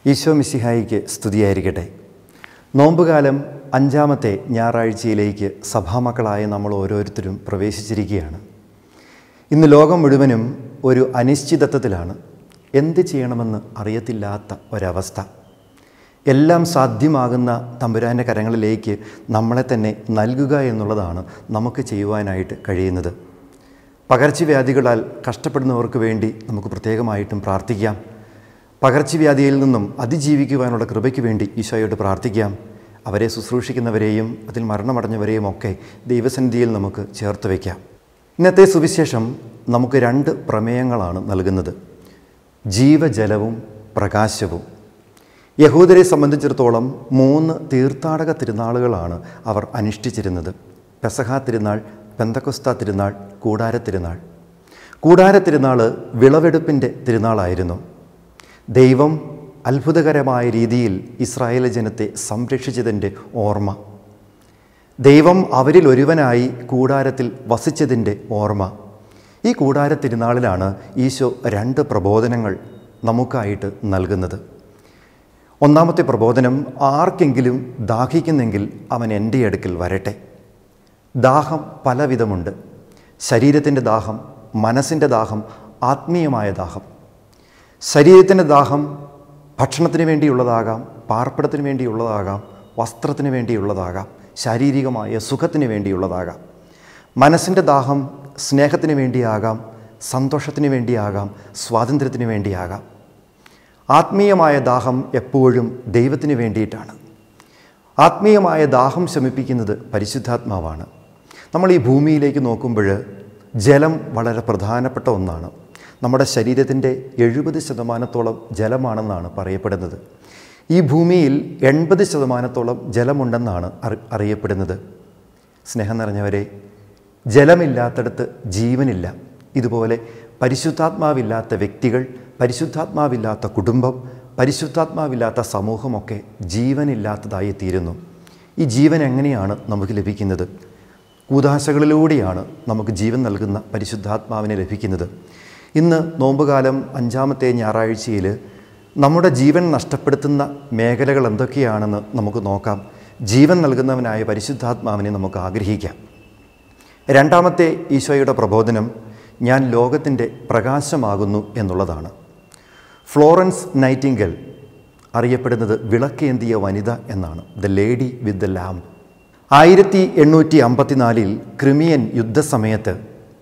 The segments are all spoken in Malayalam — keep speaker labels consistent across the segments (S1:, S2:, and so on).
S1: ഈശോ മിശിഹായിക്ക് സ്തുതിയായിരിക്കട്ടെ നോമ്പുകാലം അഞ്ചാമത്തെ ഞായറാഴ്ചയിലേക്ക് സഭാമക്കളായ നമ്മൾ ഓരോരുത്തരും പ്രവേശിച്ചിരിക്കുകയാണ് ഇന്ന് ലോകം മുഴുവനും ഒരു അനിശ്ചിതത്വത്തിലാണ് എന്ത് ചെയ്യണമെന്ന് അറിയത്തില്ലാത്ത ഒരവസ്ഥ എല്ലാം സാധ്യമാകുന്ന തമ്പുരാൻ്റെ കരങ്ങളിലേക്ക് നമ്മളെ തന്നെ നൽകുക എന്നുള്ളതാണ് നമുക്ക് ചെയ്യുവാനായിട്ട് കഴിയുന്നത് പകർച്ചവ്യാധികളാൽ കഷ്ടപ്പെടുന്നവർക്ക് വേണ്ടി നമുക്ക് പ്രത്യേകമായിട്ടും പ്രാർത്ഥിക്കാം പകർച്ചവ്യാധിയിൽ നിന്നും അതിജീവിക്കുവാനുള്ള കൃപയ്ക്ക് വേണ്ടി ഈശോയോട് പ്രാർത്ഥിക്കാം അവരെ ശുശ്രൂഷിക്കുന്നവരെയും അതിൽ മരണമടഞ്ഞവരെയും ഒക്കെ ദൈവസന്നിധിയിൽ നമുക്ക് ചേർത്ത് വയ്ക്കാം ഇന്നത്തെ സുവിശേഷം നമുക്ക് രണ്ട് പ്രമേയങ്ങളാണ് നൽകുന്നത് ജീവജലവും പ്രകാശവും യഹൂദരെ സംബന്ധിച്ചിടത്തോളം മൂന്ന് തീർത്ഥാടക തിരുനാളുകളാണ് അവർ അനുഷ്ഠിച്ചിരുന്നത് പെസഹ തിരുനാൾ പെന്തക്കൊസ്ത തിരുനാൾ കൂടാര തിരുനാൾ കൂടാര തിരുനാൾ വിളവെടുപ്പിൻ്റെ തിരുനാളായിരുന്നു ദൈവം അത്ഭുതകരമായ രീതിയിൽ ഇസ്രായേൽ ജനത്തെ സംരക്ഷിച്ചതിൻ്റെ ഓർമ്മ ദൈവം അവരിൽ ഒരുവനായി കൂടാരത്തിൽ വസിച്ചതിൻ്റെ ഓർമ്മ ഈ കൂടാര തിരുനാളിലാണ് ഈശോ രണ്ട് പ്രബോധനങ്ങൾ നമുക്കായിട്ട് നൽകുന്നത് ഒന്നാമത്തെ പ്രബോധനം ആർക്കെങ്കിലും ദാഹിക്കുന്നെങ്കിൽ അവൻ എൻ്റെ അടുക്കൽ വരട്ടെ ദാഹം പലവിധമുണ്ട് ശരീരത്തിൻ്റെ ദാഹം മനസ്സിൻ്റെ ദാഹം ആത്മീയമായ ദാഹം ശരീരത്തിൻ്റെ ദാഹം ഭക്ഷണത്തിന് വേണ്ടിയുള്ളതാകാം പാർപ്പിടത്തിന് വേണ്ടിയുള്ളതാകാം വസ്ത്രത്തിന് വേണ്ടിയുള്ളതാകാം ശാരീരികമായ സുഖത്തിന് വേണ്ടിയുള്ളതാകാം മനസ്സിൻ്റെ ദാഹം സ്നേഹത്തിന് വേണ്ടിയാകാം സന്തോഷത്തിന് വേണ്ടിയാകാം സ്വാതന്ത്ര്യത്തിന് വേണ്ടിയാകാം ആത്മീയമായ ദാഹം എപ്പോഴും ദൈവത്തിന് വേണ്ടിയിട്ടാണ് ആത്മീയമായ ദാഹം ശമിപ്പിക്കുന്നത് പരിശുദ്ധാത്മാവാണ് നമ്മൾ ഈ ഭൂമിയിലേക്ക് നോക്കുമ്പോൾ ജലം വളരെ പ്രധാനപ്പെട്ട ഒന്നാണ് നമ്മുടെ ശരീരത്തിൻ്റെ എഴുപത് ശതമാനത്തോളം ജലമാണെന്നാണ് പറയപ്പെടുന്നത് ഈ ഭൂമിയിൽ എൺപത് ശതമാനത്തോളം ജലമുണ്ടെന്നാണ് അറി അറിയപ്പെടുന്നത് സ്നേഹം നിറഞ്ഞവരെ ജലമില്ലാത്തടത്ത് ജീവനില്ല ഇതുപോലെ പരിശുദ്ധാത്മാവില്ലാത്ത വ്യക്തികൾ പരിശുദ്ധാത്മാവില്ലാത്ത കുടുംബം പരിശുദ്ധാത്മാവില്ലാത്ത സമൂഹമൊക്കെ ജീവനില്ലാത്തതായി തീരുന്നു ഈ ജീവൻ എങ്ങനെയാണ് നമുക്ക് ലഭിക്കുന്നത് കൂതാശകളിലൂടെയാണ് നമുക്ക് ജീവൻ നൽകുന്ന പരിശുദ്ധാത്മാവിനെ ലഭിക്കുന്നത് ഇന്ന് നോമ്പുകാലം അഞ്ചാമത്തെ ഞായറാഴ്ചയിൽ നമ്മുടെ ജീവൻ നഷ്ടപ്പെടുത്തുന്ന മേഖലകൾ എന്തൊക്കെയാണെന്ന് നമുക്ക് നോക്കാം ജീവൻ നൽകുന്നവനായ പരിശുദ്ധാത്മാവിനെ നമുക്ക് ആഗ്രഹിക്കാം രണ്ടാമത്തെ ഈശോയുടെ പ്രബോധനം ഞാൻ ലോകത്തിൻ്റെ പ്രകാശമാകുന്നു എന്നുള്ളതാണ് ഫ്ലോറൻസ് നൈറ്റിംഗൽ അറിയപ്പെടുന്നത് വിളക്കേന്തിയ വനിത എന്നാണ് the lady with the lamp ആയിരത്തി എണ്ണൂറ്റി അമ്പത്തിനാലിൽ ക്രിമിയൻ യുദ്ധസമയത്ത്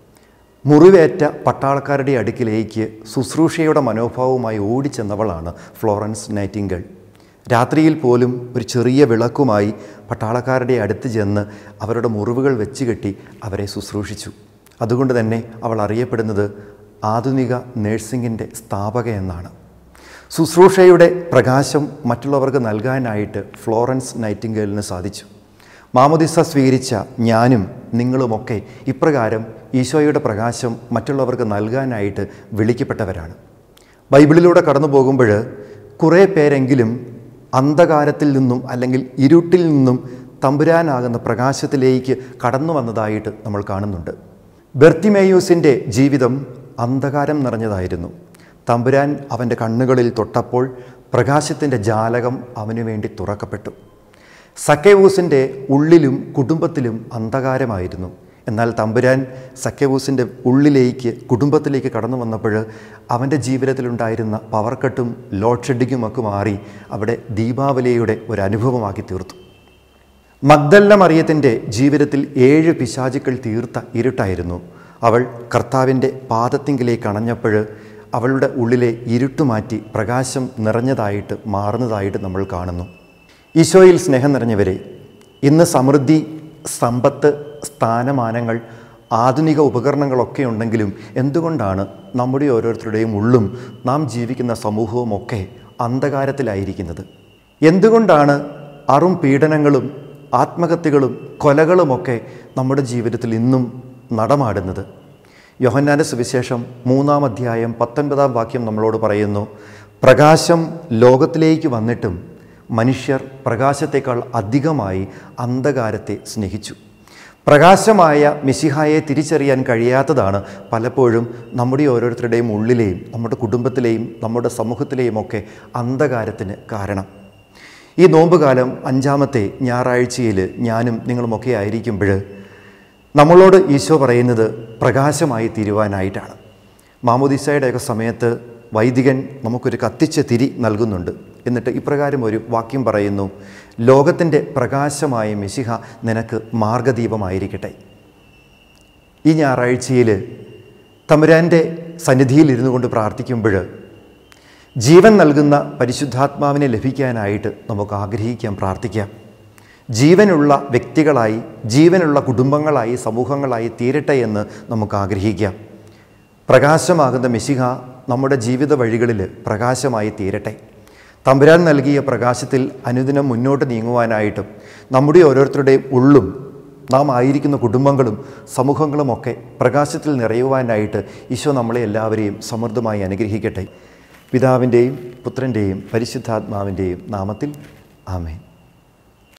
S1: മുറിവേറ്റ പട്ടാളക്കാരുടെ അടുക്കിലേക്ക് ശുശ്രൂഷയുടെ മനോഭാവവുമായി ഓടിച്ചെന്നവളാണ് ഫ്ലോറൻസ് നൈറ്റിംഗൾ രാത്രിയിൽ പോലും ഒരു ചെറിയ വിളക്കുമായി പട്ടാളക്കാരുടെ അടുത്ത് ചെന്ന് അവരുടെ മുറിവുകൾ വെച്ച് കെട്ടി അവരെ ശുശ്രൂഷിച്ചു അതുകൊണ്ട് തന്നെ അവൾ അറിയപ്പെടുന്നത് ആധുനിക നേഴ്സിംഗിൻ്റെ സ്ഥാപക എന്നാണ് ശുശ്രൂഷയുടെ പ്രകാശം മറ്റുള്ളവർക്ക് നൽകാനായിട്ട് ഫ്ലോറൻസ് നൈറ്റിംഗേലിന് സാധിച്ചു മാമോദിസ സ്വീകരിച്ച ഞാനും നിങ്ങളുമൊക്കെ ഇപ്രകാരം ഈശോയുടെ പ്രകാശം മറ്റുള്ളവർക്ക് നൽകാനായിട്ട് വിളിക്കപ്പെട്ടവരാണ് ബൈബിളിലൂടെ കടന്നു പോകുമ്പോൾ കുറേ പേരെങ്കിലും അന്ധകാരത്തിൽ നിന്നും അല്ലെങ്കിൽ ഇരുട്ടിൽ നിന്നും തമ്പുരാനാകുന്ന പ്രകാശത്തിലേക്ക് കടന്നു വന്നതായിട്ട് നമ്മൾ കാണുന്നുണ്ട് ബെർത്തിമേയൂസിൻ്റെ ജീവിതം അന്ധകാരം നിറഞ്ഞതായിരുന്നു തമ്പുരാൻ അവൻ്റെ കണ്ണുകളിൽ തൊട്ടപ്പോൾ പ്രകാശത്തിൻ്റെ ജാലകം അവനു വേണ്ടി തുറക്കപ്പെട്ടു സക്കേവൂസിൻ്റെ ഉള്ളിലും കുടുംബത്തിലും അന്ധകാരമായിരുന്നു എന്നാൽ തമ്പുരാൻ സക്കേവൂസിൻ്റെ ഉള്ളിലേക്ക് കുടുംബത്തിലേക്ക് കടന്നു വന്നപ്പോൾ അവൻ്റെ ജീവിതത്തിലുണ്ടായിരുന്ന പവർ കട്ടും ലോഡ് ഷെഡിങ്ങുമൊക്കെ മാറി അവിടെ ദീപാവലിയുടെ ഒരു അനുഭവമാക്കി തീർത്തു മഗ്ദല്ല മറിയത്തിൻ്റെ ജീവിതത്തിൽ ഏഴ് പിശാചുക്കൾ തീർത്ത ഇരുട്ടായിരുന്നു അവൾ കർത്താവിൻ്റെ പാദത്തിങ്കിലേക്ക് അണഞ്ഞപ്പോൾ അവളുടെ ഉള്ളിലെ ഇരുട്ടുമാറ്റി പ്രകാശം നിറഞ്ഞതായിട്ട് മാറുന്നതായിട്ട് നമ്മൾ കാണുന്നു ഈശോയിൽ സ്നേഹം നിറഞ്ഞവരെ ഇന്ന് സമൃദ്ധി സമ്പത്ത് സ്ഥാനമാനങ്ങൾ ആധുനിക ഉപകരണങ്ങളൊക്കെ ഉണ്ടെങ്കിലും എന്തുകൊണ്ടാണ് നമ്മുടെ ഓരോരുത്തരുടെയും ഉള്ളും നാം ജീവിക്കുന്ന സമൂഹവും ഒക്കെ അന്ധകാരത്തിലായിരിക്കുന്നത് എന്തുകൊണ്ടാണ് അറും പീഡനങ്ങളും ആത്മഹത്യകളും കൊലകളുമൊക്കെ നമ്മുടെ ജീവിതത്തിൽ ഇന്നും നടമാടുന്നത് യോഹന്നാൻ്റെ സുവിശേഷം മൂന്നാം അധ്യായം പത്തൊൻപതാം വാക്യം നമ്മളോട് പറയുന്നു പ്രകാശം ലോകത്തിലേക്ക് വന്നിട്ടും മനുഷ്യർ പ്രകാശത്തേക്കാൾ അധികമായി അന്ധകാരത്തെ സ്നേഹിച്ചു പ്രകാശമായ മിശിഹായെ തിരിച്ചറിയാൻ കഴിയാത്തതാണ് പലപ്പോഴും നമ്മുടെ ഓരോരുത്തരുടെയും ഉള്ളിലെയും നമ്മുടെ കുടുംബത്തിലെയും നമ്മുടെ സമൂഹത്തിലെയും ഒക്കെ അന്ധകാരത്തിന് കാരണം ഈ നോമ്പുകാലം അഞ്ചാമത്തെ ഞായറാഴ്ചയിൽ ഞാനും നിങ്ങളുമൊക്കെ ആയിരിക്കുമ്പോൾ നമ്മളോട് ഈശോ പറയുന്നത് പ്രകാശമായി തീരുവാനായിട്ടാണ് മാമോദിസയുടെയൊക്കെ സമയത്ത് വൈദികൻ നമുക്കൊരു കത്തിച്ച തിരി നൽകുന്നുണ്ട് എന്നിട്ട് ഇപ്രകാരം ഒരു വാക്യം പറയുന്നു ലോകത്തിൻ്റെ പ്രകാശമായ മിശിഹ നിനക്ക് മാർഗദീപമായിരിക്കട്ടെ ഈ ഞായറാഴ്ചയിൽ തമ്പുരാൻ്റെ സന്നിധിയിൽ ഇരുന്നു കൊണ്ട് പ്രാർത്ഥിക്കുമ്പോൾ ജീവൻ നൽകുന്ന പരിശുദ്ധാത്മാവിനെ ലഭിക്കാനായിട്ട് നമുക്ക് ആഗ്രഹിക്കാം പ്രാർത്ഥിക്കാം ജീവനുള്ള വ്യക്തികളായി ജീവനുള്ള കുടുംബങ്ങളായി സമൂഹങ്ങളായി തീരട്ടെ എന്ന് നമുക്ക് ആഗ്രഹിക്കാം പ്രകാശമാകുന്ന മിശിഹ നമ്മുടെ ജീവിത വഴികളിൽ പ്രകാശമായി തീരട്ടെ തമ്പുരാൻ നൽകിയ പ്രകാശത്തിൽ അനുദിനം മുന്നോട്ട് നീങ്ങുവാനായിട്ടും നമ്മുടെ ഓരോരുത്തരുടെയും ഉള്ളും നാം ആയിരിക്കുന്ന കുടുംബങ്ങളും സമൂഹങ്ങളുമൊക്കെ പ്രകാശത്തിൽ നിറയുവാനായിട്ട് ഈശോ നമ്മളെ എല്ലാവരെയും സമൃദ്ധമായി അനുഗ്രഹിക്കട്ടെ പിതാവിൻ്റെയും പുത്രൻ്റെയും പരിശുദ്ധാത്മാവിൻ്റെയും നാമത്തിൽ ആമേൻ